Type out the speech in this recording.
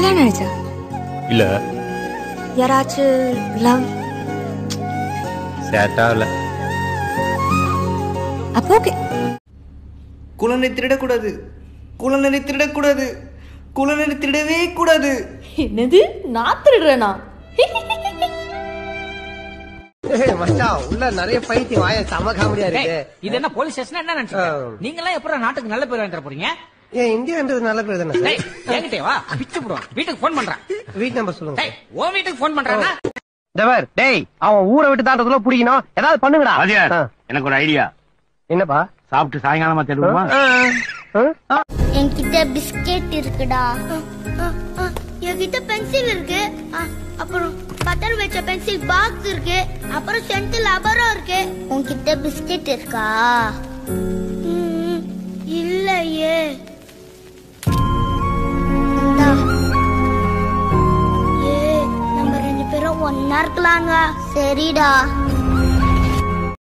கல்யாணம் ஆயிடுச்சா இல்ல யாராச்சும் லவ் சேட்டா இல்ல அப்போ ஓகே குழந்தை திருடக்கூடாது குழந்தை திருடக்கூடாது குழந்தை திருடவே கூடாது என்னது நான் திருடுறேனா மச்சான் உள்ள நிறைய பைத்தியம் வாய செம காமெடியா இருக்கு இது என்ன போலீஸ் ஸ்டேஷன் என்ன நினைச்சீங்க நீங்க எல்லாம் எப்பறம் நாட்டுக்கு நல்ல பேர் வாங்கிட்டு போறீங்க ஏன் இந்தியான்றது நல்ல பேர் தானே டேய், என்கிட்டயே வா பிச்சு போடுவோம் வீட்டுக்கு போன் பண்றேன் வீட் நம்பர் சொல்லுங்க டேய் உன் வீட்டுக்கு போன் பண்றானா டவர் டேய் அவன் ஊரை விட்டு தாண்டதுல பிடிக்கணும் ஏதாவது பண்ணுங்கடா வாத்தியார் ஆ. எனக்கு ஒரு ஐடியா என்னப்பா சாப்பிட்டு சாயங்காலமா தேடுவோமா ஆ? என்கிட்ட பிஸ்கெட் இருக்குடா என்கிட்ட பென்சில் இருக்கு ஆ, அப்புறம் பட்டன் வச்ச பென்சில் பாக்ஸ் இருக்கு அப்புறம் சென்டில் அபரம் இருக்கு உன்கிட்ட பிஸ்கெட் இருக்கா ம், இல்லையே இந்தா. ஏ நம்ம ரெண்டு பேரும் ஒன்னா இருக்கலாங்க சரிடா